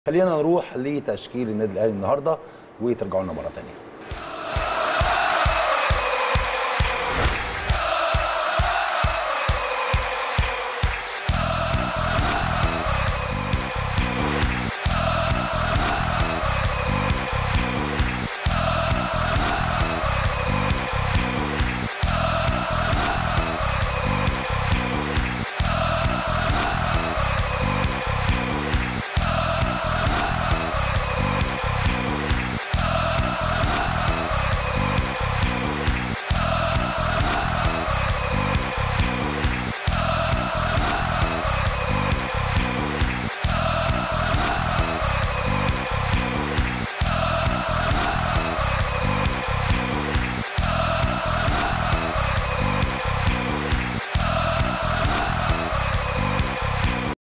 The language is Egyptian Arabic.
خلينا نروح لتشكيل النادي الاهلي النهارده وترجعوا لنا مره ثانيه